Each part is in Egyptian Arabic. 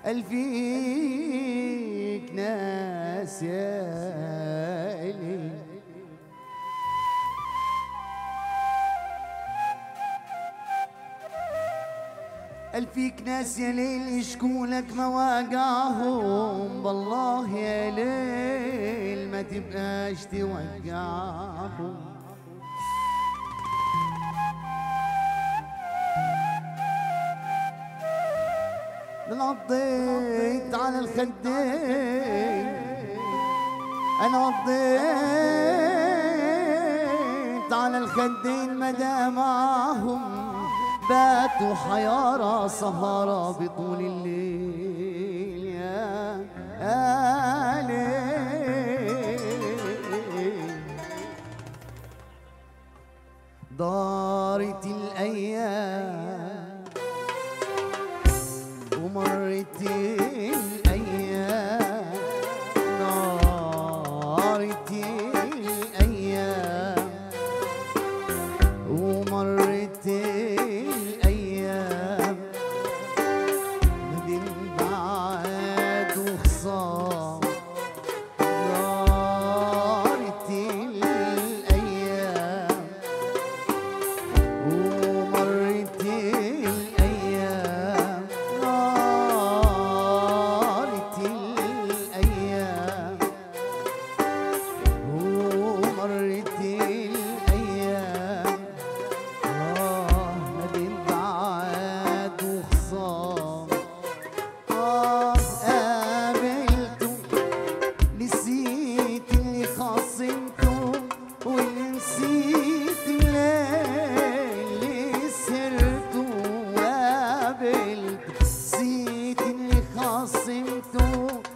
الفيك ناس يا إلي الفيك ناس يا ليل يشكولك مواقعهم بالله يا ليل ما تبقاش توقعهم نضيت على الخدين انا وضيت على الخدين مدى معهم باتوا حيارى سهرة بطول الليل يا آلي دارت الأيام ومرت الأيام نارت الأيام ومرت الأيام ندم بعد وخصام نارت الأيام ومرت الأيام نارت الأيام ومرت الأيام آه ندم بعد وخصام آه قابلته نسيت اللي خاصمته ونسيت اللي سرته وقابلت نسيت اللي خاصمته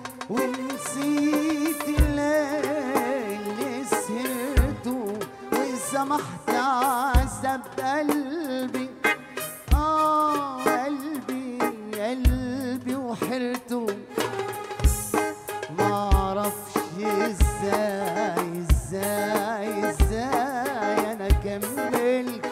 ونسيت اللي سهرته وسمحت عذب قلبي آه قلبي قلبي وحرته ما اعرفش ازاي ازاي ازاي انا كملت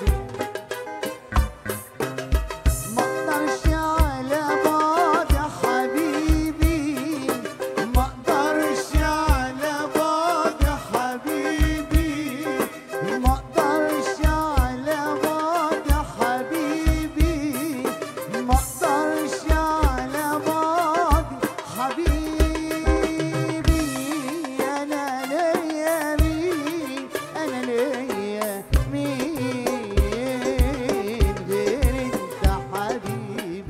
ما اقدرش على بعض يا حبيبي ما اقدرش على بعض يا حبيبي ما اقدرش على بعض يا حبيبي ما اقدرش على بعض حبيبي انا ليا مين انا ليا مين غير انت حبيبي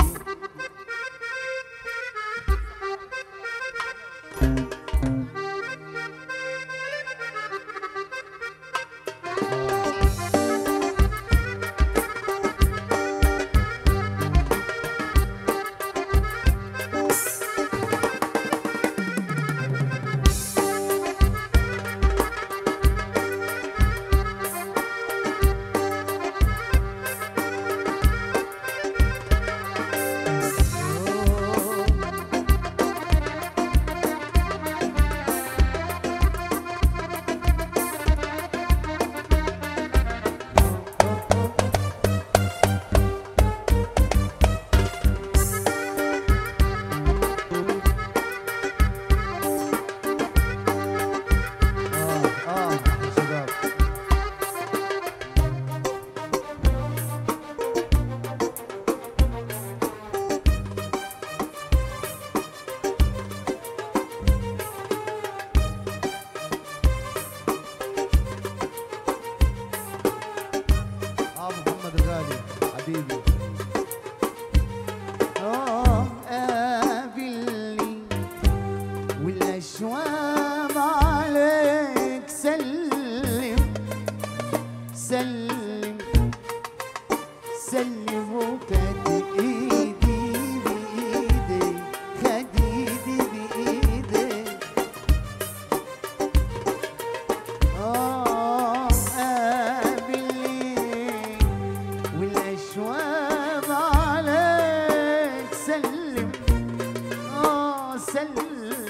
اه اه يا شباب اه محمد الغالي حبيبي اه قابلني والأشوام عليك سلم سلم سلم وكانت ايدي بايدي خد ايدي بايدي اه قابلني والاشوام عليك سلم اه سلم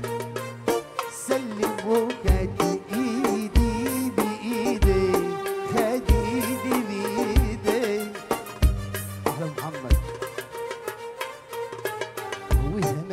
سلم وكانت ايدي بايدي خد ايدي بايدي احلى محمد وهنا